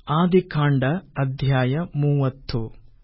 ಆದಿಕಾಂಡ ಅಧ್ಯಾಯ ಮೂವತ್ತು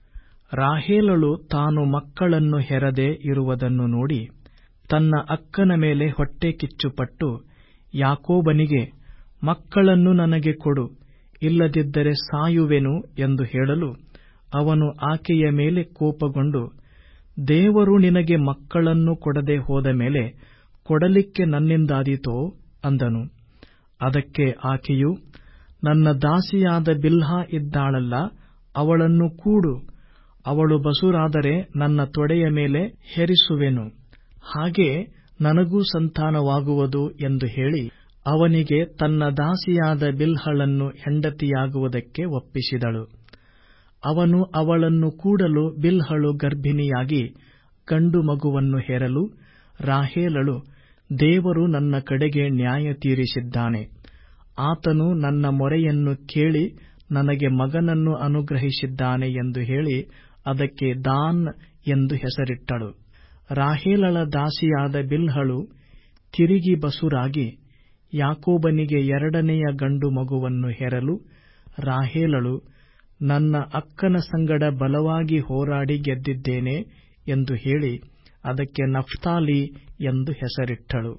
ರಾಹೇಲಳು ತಾನು ಮಕ್ಕಳನ್ನು ಹೆರದೆ ಇರುವುದನ್ನು ನೋಡಿ ತನ್ನ ಅಕ್ಕನ ಮೇಲೆ ಹೊಟ್ಟೆಕಿಚ್ಚುಪಟ್ಟು ಯಾಕೋಬನಿಗೆ ಮಕ್ಕಳನ್ನು ನನಗೆ ಕೊಡು ಇಲ್ಲದಿದ್ದರೆ ಸಾಯುವೆನು ಎಂದು ಹೇಳಲು ಅವನು ಆಕೆಯ ಮೇಲೆ ಕೋಪಗೊಂಡು ದೇವರು ನಿನಗೆ ಮಕ್ಕಳನ್ನು ಕೊಡದೆ ಹೋದ ಮೇಲೆ ಕೊಡಲಿಕ್ಕೆ ನನ್ನಿಂದಾದೀತೋ ಅಂದನು ಅದಕ್ಕೆ ಆಕೆಯು ನನ್ನ ದಾಸಿಯಾದ ಬಿಲ್ಹಾ ಇದ್ದಾಳಲ್ಲ ಅವಳನ್ನು ಕೂಡು ಅವಳು ಬಸುರಾದರೆ ನನ್ನ ತೊಡೆಯ ಮೇಲೆ ಹೆರಿಸುವೆನು ಹಾಗೆ ನನಗೂ ಸಂತಾನವಾಗುವುದು ಎಂದು ಹೇಳಿ ಅವನಿಗೆ ತನ್ನ ದಾಸಿಯಾದ ಬಿಲ್ಹಳನ್ನು ಹೆಂಡತಿಯಾಗುವುದಕ್ಕೆ ಒಪ್ಪಿಸಿದಳು ಅವನು ಅವಳನ್ನು ಕೂಡಲು ಬಿಲ್ಹಳು ಗರ್ಭಿಣಿಯಾಗಿ ಗಂಡು ಮಗುವನ್ನು ಹೆರಲು ರಾಹೇಲಳು ದೇವರು ನನ್ನ ಕಡೆಗೆ ನ್ಯಾಯ ತೀರಿಸಿದ್ದಾನೆ ಆತನು ನನ್ನ ಮೊರೆಯನ್ನು ಕೇಳಿ ನನಗೆ ಮಗನನ್ನು ಅನುಗ್ರಹಿಸಿದ್ದಾನೆ ಎಂದು ಹೇಳಿ ಅದಕ್ಕೆ ದಾನ್ ಎಂದು ಹೆಸರಿಟ್ಟಳು ರಾಹೇಲಳ ದಾಸಿಯಾದ ಬಿಲ್ಹಳು ತಿರುಗಿ ಬಸುರಾಗಿ ಯಾಕೋಬನಿಗೆ ಎರಡನೆಯ ಗಂಡು ಮಗುವನ್ನು ಹೆರಲು ರಾಹೇಲಳು ನನ್ನ ಅಕ್ಕನ ಸಂಗಡ ಬಲವಾಗಿ ಹೋರಾಡಿ ಗೆದ್ದಿದ್ದೇನೆ ಎಂದು ಹೇಳಿ ಅದಕ್ಕೆ ನಫ್ತಾಲಿ ಎಂದು ಹೆಸರಿಟ್ಟಳು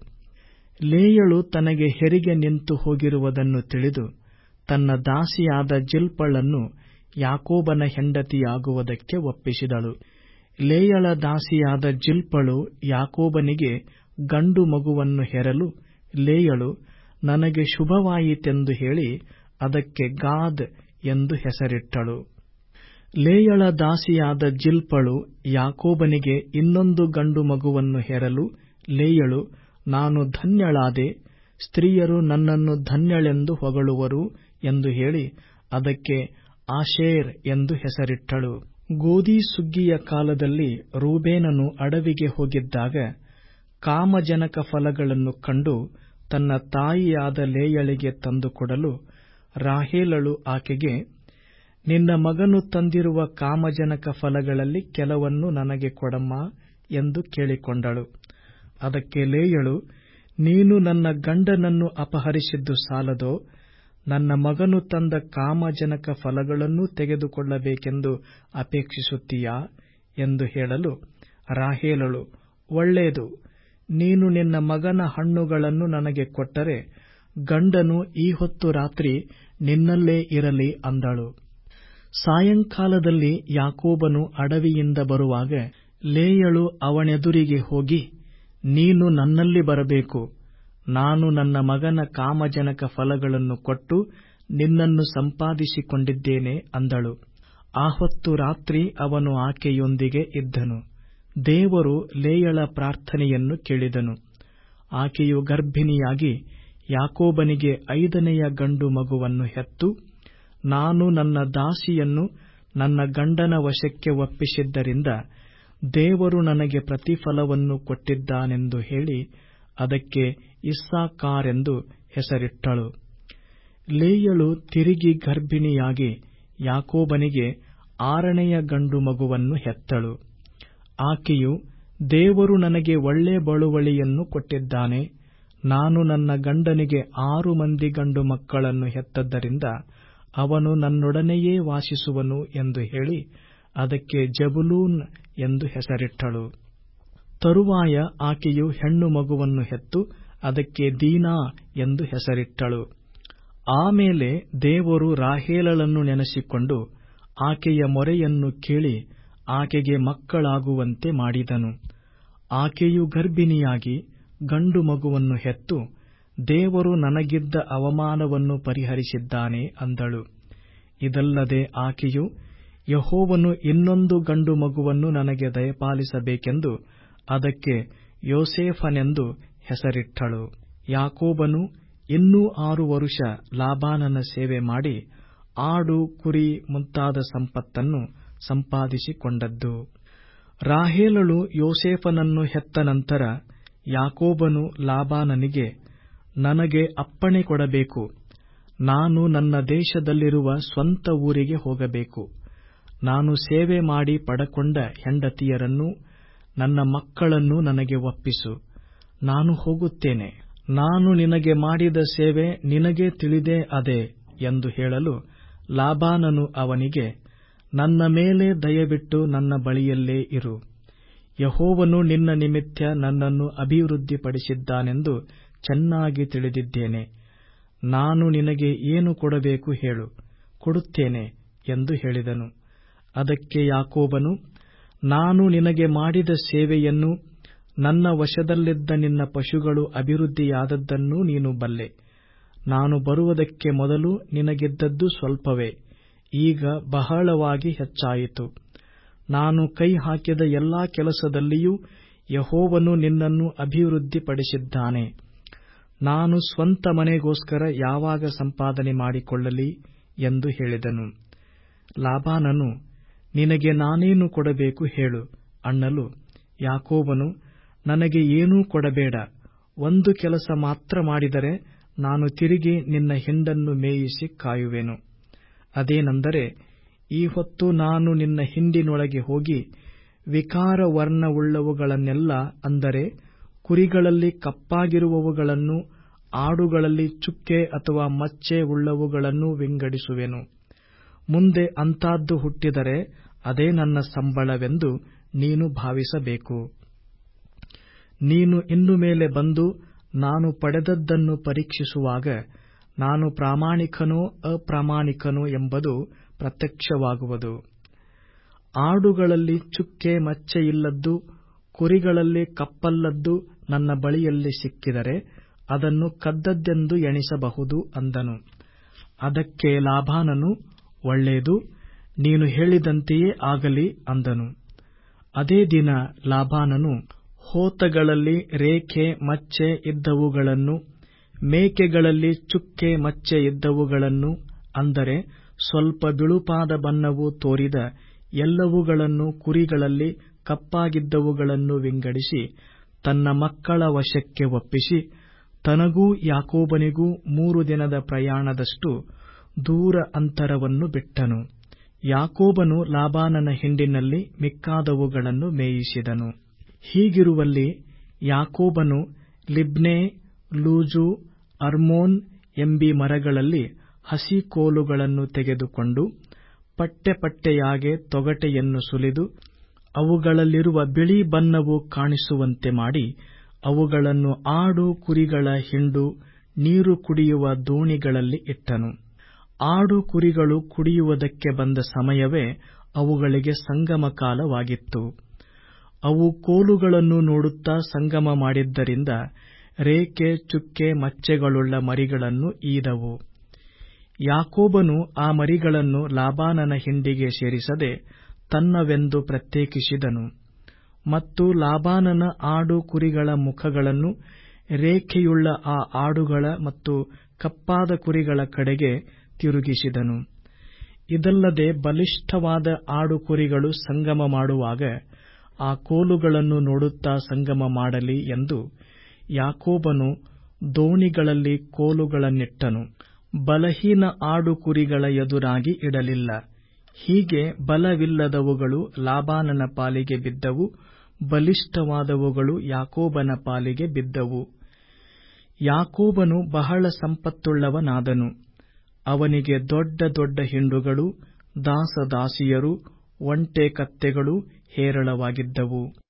ಲೇಯಳು ತನಗೆ ಹೆರಿಗೆ ನಿಂತು ಹೋಗಿರುವುದನ್ನು ತಿಳಿದು ತನ್ನ ದಾಸಿಯಾದ ಜಿಲ್ಪಳನ್ನು ಯಾಕೋಬನ ಹೆಂಡತಿಯಾಗುವುದಕ್ಕೆ ಒಪ್ಪಿಸಿದಳು ಲೇಯಳ ದಾಸಿಯಾದ ಜಿಲ್ಪಳು ಯಾಕೋಬನಿಗೆ ಗಂಡು ಮಗುವನ್ನು ಹೆರಲು ಲೇಯಳು ನನಗೆ ಶುಭವಾಯಿತೆಂದು ಹೇಳಿ ಅದಕ್ಕೆ ಗಾದ್ ಎಂದು ಹೆಸರಿಟ್ಟಳು ಲೇಯಳ ದಾಸಿಯಾದ ಜಿಲ್ಪಳು ಯಾಕೋಬನಿಗೆ ಇನ್ನೊಂದು ಗಂಡು ಮಗುವನ್ನು ಹೆರಲು ಲೇಯಳು ನಾನು ಧನ್ಯಳಾದೆ ಸ್ತ್ರೀಯರು ನನ್ನನ್ನು ಧನ್ಯಳೆಂದು ಹೊಗಳುವರು ಎಂದು ಹೇಳಿ ಅದಕ್ಕೆ ಆಶೇರ್ ಎಂದು ಹೆಸರಿಟ್ಟಳು ಗೋಧಿ ಸುಗ್ಗಿಯ ಕಾಲದಲ್ಲಿ ರೂಬೇನನು ಅಡವಿಗೆ ಹೋಗಿದ್ದಾಗ ಕಾಮಜನಕ ಫಲಗಳನ್ನು ಕಂಡು ತನ್ನ ತಾಯಿಯಾದ ಲೇಯಳಿಗೆ ತಂದುಕೊಡಲು ರಾಹೇಲಳು ಆಕೆಗೆ ನಿನ್ನ ಮಗನು ತಂದಿರುವ ಕಾಮಜನಕ ಫಲಗಳಲ್ಲಿ ಕೆಲವನ್ನು ನನಗೆ ಕೊಡಮ್ಮ ಎಂದು ಕೇಳಿಕೊಂಡಳು ಅದಕ್ಕೆ ಲೇಯಳು ನೀನು ನನ್ನ ಗಂಡನನ್ನು ಅಪಹರಿಸಿದ್ದು ಸಾಲದೋ ನನ್ನ ಮಗನು ತಂದ ಕಾಮಜನಕ ಫಲಗಳನ್ನೂ ತೆಗೆದುಕೊಳ್ಳಬೇಕೆಂದು ಅಪೇಕ್ಷಿಸುತ್ತೀಯಾ ಎಂದು ಹೇಳಲು ರಾಹೇಲಳು ಒಳ್ಳೆಯದು ನೀನು ನಿನ್ನ ಮಗನ ಹಣ್ಣುಗಳನ್ನು ನನಗೆ ಕೊಟ್ಟರೆ ಗಂಡನು ಈ ಹೊತ್ತು ರಾತ್ರಿ ನಿನ್ನಲ್ಲೇ ಇರಲಿ ಅಂದಳು ಸಾಯಂಕಾಲದಲ್ಲಿ ಯಾಕೋಬನು ಅಡವಿಯಿಂದ ಬರುವಾಗ ಲೇಯಳು ಅವನೆದುರಿಗೆ ಹೋಗಿ ನೀನು ನನ್ನಲ್ಲಿ ಬರಬೇಕು ನಾನು ನನ್ನ ಮಗನ ಕಾಮಜನಕ ಫಲಗಳನ್ನು ಕೊಟ್ಟು ನಿನ್ನನ್ನು ಸಂಪಾದಿಸಿಕೊಂಡಿದ್ದೇನೆ ಅಂದಳು ಆ ಹೊತ್ತು ರಾತ್ರಿ ಅವನು ಆಕೆಯೊಂದಿಗೆ ಇದ್ದನು ದೇವರು ಲೇಯಳ ಪ್ರಾರ್ಥನೆಯನ್ನು ಕೇಳಿದನು ಆಕೆಯು ಗರ್ಭಿಣಿಯಾಗಿ ಯಾಕೋಬನಿಗೆ ಐದನೆಯ ಗಂಡು ಮಗುವನ್ನು ಹೆತ್ತು ನಾನು ನನ್ನ ದಾಸಿಯನ್ನು ನನ್ನ ಗಂಡನ ವಶಕ್ಕೆ ಒಪ್ಪಿಸಿದ್ದರಿಂದ ದೇವರು ನನಗೆ ಪ್ರತಿಫಲವನ್ನು ಕೊಟ್ಟಿದ್ದಾನೆಂದು ಹೇಳಿ ಅದಕ್ಕೆ ಇಸ್ಸಾಕಾರೆಂದು ಹೆಸರಿಟ್ಟಳು ಲೇಯಳು ತಿರುಗಿ ಗರ್ಭಿಣಿಯಾಗಿ ಯಾಕೋಬನಿಗೆ ಆರನೆಯ ಗಂಡು ಮಗುವನ್ನು ಹೆತ್ತಳು ಆಕೆಯು ದೇವರು ನನಗೆ ಒಳ್ಳೆ ಬಳುವಳಿಯನ್ನು ಕೊಟ್ಟಿದ್ದಾನೆ ನಾನು ನನ್ನ ಗಂಡನಿಗೆ ಆರು ಮಂದಿ ಗಂಡು ಮಕ್ಕಳನ್ನು ಹೆತ್ತದ್ದರಿಂದ ಅವನು ನನ್ನೊಡನೆಯೇ ವಾಸಿಸುವನು ಎಂದು ಹೇಳಿ ಅದಕ್ಕೆ ಜಬುಲೂನ್ ಎಂದು ಹೆಸರಿಟ್ಟಳು ತರುವಾಯ ಆಕೆಯು ಹೆಣ್ಣು ಮಗುವನ್ನು ಹೆತ್ತು ಅದಕ್ಕೆ ದೀನಾ ಎಂದು ಹೆಸರಿಟ್ಟಳು ಆಮೇಲೆ ದೇವರು ರಾಹೇಲಳನ್ನು ನೆನೆಸಿಕೊಂಡು ಆಕೆಯ ಮೊರೆಯನ್ನು ಕೇಳಿ ಆಕೆಗೆ ಮಕ್ಕಳಾಗುವಂತೆ ಮಾಡಿದನು ಆಕೆಯು ಗರ್ಭಿಣಿಯಾಗಿ ಗಂಡು ಮಗುವನ್ನು ಹೆತ್ತು ದೇವರು ನನಗಿದ್ದ ಅವಮಾನವನ್ನು ಪರಿಹರಿಸಿದ್ದಾನೆ ಅಂದಳು ಇದಲ್ಲದೆ ಆಕೆಯು ಯಹೋವನು ಇನ್ನೊಂದು ಗಂಡು ಮಗುವನ್ನು ನನಗೆ ದಯಪಾಲಿಸಬೇಕೆಂದು ಅದಕ್ಕೆ ಯೋಸೇಫನೆಂದು ಹೆಸರಿಟ್ಟಳು ಯಾಕೋಬನು ಇನ್ನೂ ಆರು ವರುಷ ಲಾಬಾನನ ಸೇವೆ ಮಾಡಿ ಆಡು ಕುರಿ ಮುಂತಾದ ಸಂಪತ್ತನ್ನು ಸಂಪಾದಿಸಿಕೊಂಡದ್ದು ರಾಹೇಲಳು ಯೋಸೇಫನನ್ನು ಹೆತ್ತ ನಂತರ ಯಾಕೋಬನು ಲಾಬಾನನಿಗೆ ನನಗೆ ಅಪ್ಪಣೆ ಕೊಡಬೇಕು ನಾನು ನನ್ನ ದೇಶದಲ್ಲಿರುವ ಸ್ವಂತ ಊರಿಗೆ ಹೋಗಬೇಕು ನಾನು ಸೇವೆ ಮಾಡಿ ಪಡಕೊಂಡ ಹೆಂಡತಿಯರನ್ನೂ ನನ್ನ ಮಕ್ಕಳನ್ನೂ ನನಗೆ ಒಪ್ಪಿಸು ನಾನು ಹೋಗುತ್ತೇನೆ ನಾನು ನಿನಗೆ ಮಾಡಿದ ಸೇವೆ ನಿನಗೇ ತಿಳಿದೇ ಅದೆ ಎಂದು ಹೇಳಲು ಲಾಬಾನನು ಅವನಿಗೆ ನನ್ನ ಮೇಲೆ ದಯವಿಟ್ಟು ನನ್ನ ಬಳಿಯಲ್ಲೇ ಇರು ಯಹೋವನು ನಿನ್ನ ನಿಮಿತ್ತ ನನ್ನನ್ನು ಅಭಿವೃದ್ಧಿಪಡಿಸಿದ್ದಾನೆಂದು ಚೆನ್ನಾಗಿ ತಿಳಿದಿದ್ದೇನೆ ನಾನು ನಿನಗೆ ಏನು ಕೊಡಬೇಕು ಹೇಳು ಕೊಡುತ್ತೇನೆ ಎಂದು ಹೇಳಿದನು ಅದಕ್ಕೆ ಯಾಕೋಬನು ನಾನು ನಿನಗೆ ಮಾಡಿದ ಸೇವೆಯನ್ನು ನನ್ನ ವಶದಲ್ಲಿದ್ದ ನಿನ್ನ ಪಶುಗಳು ಅಭಿವೃದ್ಧಿಯಾದದ್ದನ್ನೂ ನೀನು ಬಲ್ಲೆ ನಾನು ಬರುವುದಕ್ಕೆ ಮೊದಲು ನಿನಗಿದ್ದದ್ದು ಸ್ವಲ್ಪವೇ ಈಗ ಬಹಳವಾಗಿ ಹೆಚ್ಚಾಯಿತು ನಾನು ಕೈ ಹಾಕಿದ ಎಲ್ಲಾ ಕೆಲಸದಲ್ಲಿಯೂ ಯಹೋವನು ನಿನ್ನನ್ನು ಅಭಿವೃದ್ಧಿಪಡಿಸಿದ್ದಾನೆ ನಾನು ಸ್ವಂತ ಮನೆಗೋಸ್ಕರ ಯಾವಾಗ ಸಂಪಾದನೆ ಮಾಡಿಕೊಳ್ಳಲಿ ಎಂದು ಹೇಳಿದನು ಲಾಬಾನನು ನಿನಗೆ ನಾನೇನು ಕೊಡಬೇಕು ಹೇಳು ಅನ್ನಲು ಯಾಕೋಬನು ನನಗೆ ಏನೂ ಕೊಡಬೇಡ ಒಂದು ಕೆಲಸ ಮಾತ್ರ ಮಾಡಿದರೆ ನಾನು ತಿರುಗಿ ನಿನ್ನ ಹಿಂಡನ್ನು ಮೇಯಿಸಿ ಕಾಯುವೆನು ಅದೇನೆಂದರೆ ಈ ಹೊತ್ತು ನಾನು ನಿನ್ನ ಹಿಂಡಿನೊಳಗೆ ಹೋಗಿ ವಿಕಾರ ವರ್ಣವುಳ್ಳವುಗಳನ್ನೆಲ್ಲ ಅಂದರೆ ಕುರಿಗಳಲ್ಲಿ ಕಪ್ಪಾಗಿರುವವುಗಳನ್ನು ಆಡುಗಳಲ್ಲಿ ಚುಕ್ಕೆ ಅಥವಾ ಮಚ್ಚೆ ಉಳ್ಳವುಗಳನ್ನು ವಿಂಗಡಿಸುವೆನು ಮುಂದೆ ಅಂಥದ್ದು ಹುಟ್ಟಿದರೆ ಅದೇ ನನ್ನ ಸಂಬಳವೆಂದು ನೀನು ಭಾವಿಸಬೇಕು ನೀನು ಇನ್ನು ಮೇಲೆ ಬಂದು ನಾನು ಪಡೆದದ್ದನ್ನು ಪರೀಕ್ಷಿಸುವಾಗ ನಾನು ಪ್ರಾಮಾಣಿಕನೋ ಅಪ್ರಾಮಾಣಿಕನೋ ಎಂಬುದು ಪ್ರತ್ಯಕ್ಷವಾಗುವುದು ಆಡುಗಳಲ್ಲಿ ಚುಕ್ಕೆ ಮಚ್ಚೆಯಿಲ್ಲದ್ದು ಕುರಿಗಳಲ್ಲಿ ಕಪ್ಪಲ್ಲದ್ದು ನನ್ನ ಬಳಿಯಲ್ಲಿ ಸಿಕ್ಕಿದರೆ ಅದನ್ನು ಕದ್ದದ್ದೆಂದು ಎಣಿಸಬಹುದು ಅಂದನು ಅದಕ್ಕೆ ಲಾಬಾನನು ಒಳ್ಳೆಯದು ನೀನು ಹೇಳಿದಂತೆಯೇ ಆಗಲಿ ಅಂದನು ಅದೇ ದಿನ ಲಾಬಾನನು ಹೋತಗಳಲ್ಲಿ ರೇಖೆ ಮಚ್ಚೆ ಇದ್ದವುಗಳನ್ನು ಮೇಕೆಗಳಲ್ಲಿ ಚುಕ್ಕೆ ಮಚ್ಚೆ ಇದ್ದವುಗಳನ್ನು ಅಂದರೆ ಸ್ವಲ್ಪ ಬಿಳುಪಾದ ಬಣ್ಣವು ತೋರಿದ ಎಲ್ಲವುಗಳನ್ನು ಕುರಿಗಳಲ್ಲಿ ಕಪ್ಪಾಗಿದ್ದವುಗಳನ್ನು ವಿಂಗಡಿಸಿ ತನ್ನ ಮಕ್ಕಳ ವಶಕ್ಕೆ ಒಪ್ಪಿಸಿ ತನಗೂ ಯಾಕೋಬನಿಗೂ ಮೂರು ದಿನದ ಪ್ರಯಾಣದಷ್ಟು ದೂರ ಅಂತರವನ್ನು ಬಿಟ್ಟನು ಯಾಕೋಬನು ಲಾಬಾನನ ಹಿಂಡಿನಲ್ಲಿ ಮಿಕ್ಕಾದವುಗಳನ್ನು ಮೇಯಿಸಿದನು ಹೀಗಿರುವಲ್ಲಿ ಯಾಕೋಬನು ಲಿಬ್ನೇ ಲೂಜು ಅರ್ಮೋನ್ ಎಂಬೀ ಮರಗಳಲ್ಲಿ ಹಸಿ ಕೋಲುಗಳನ್ನು ತೆಗೆದುಕೊಂಡು ಪಟ್ಟೆ ಪಟ್ಟೆಯಾಗೆ ತೊಗಟೆಯನ್ನು ಸುಲಿದು ಅವುಗಳಲ್ಲಿರುವ ಬಿಳಿ ಬಣ್ಣವು ಕಾಣಿಸುವಂತೆ ಮಾಡಿ ಅವುಗಳನ್ನು ಆಡು ಕುರಿಗಳ ಹಿಂಡು ನೀರು ಕುಡಿಯುವ ದೋಣಿಗಳಲ್ಲಿ ಇಟ್ಟನು ಆಡು ಕುರಿಗಳು ಕುಡಿಯುವುದಕ್ಕೆ ಬಂದ ಸಮಯವೇ ಅವುಗಳಿಗೆ ಸಂಗಮ ಕಾಲವಾಗಿತ್ತು ಅವು ಕೋಲುಗಳನ್ನು ನೋಡುತ್ತಾ ಸಂಗಮ ಮಾಡಿದ್ದರಿಂದ ರೇಖೆ ಚುಕ್ಕೆ ಮಚ್ಚೆಗಳುಳ್ಳ ಮರಿಗಳನ್ನು ಈದವು ಯಾಕೋಬನು ಆ ಮರಿಗಳನ್ನು ಲಾಬಾನನ ಹಿಂಡಿಗೆ ಸೇರಿಸದೆ ತನ್ನವೆಂದು ಪ್ರತ್ಯೇಕಿಸಿದನು ಮತ್ತು ಲಾಬಾನನ ಆಡು ಕುರಿಗಳ ಮುಖಗಳನ್ನು ರೇಖೆಯುಳ್ಳ ಆ ಆಡುಗಳ ಮತ್ತು ಕಪ್ಪಾದ ಕುರಿಗಳ ಕಡೆಗೆ ತಿರುಗಿಸಿದನು ಇದಲ್ಲದೆ ಬಲಿಷ್ಠವಾದ ಆಡು ಕುರಿಗಳು ಸಂಗಮ ಮಾಡುವಾಗ ಆ ಕೋಲುಗಳನ್ನು ನೋಡುತ್ತಾ ಸಂಗಮ ಮಾಡಲಿ ಎಂದು ಯಾಕೋಬನು ದೋಣಿಗಳಲ್ಲಿ ಕೋಲುಗಳನ್ನಿಟ್ಟನು ಬಲಹೀನ ಆಡು ಕುರಿಗಳ ಎದುರಾಗಿ ಇಡಲಿಲ್ಲ ಹೀಗೆ ಬಲವಿಲ್ಲದವುಗಳು ಲಾಬಾನನ ಪಾಲಿಗೆ ಬಿದ್ದವು ಬಲಿಷ್ಠವಾದವುಗಳು ಯಾಕೋಬನ ಪಾಲಿಗೆ ಬಿದ್ದವು ಯಾಕೋಬನು ಬಹಳ ಸಂಪತ್ತುಳ್ಳವನಾದನು ಅವನಿಗೆ ದೊಡ್ಡ ದೊಡ್ಡ ಹಿಂಡುಗಳು ದಾಸದಾಸಿಯರು ಒಂಟೆ ಕತ್ತೆಗಳು ಹೇರಳವಾಗಿದ್ದವು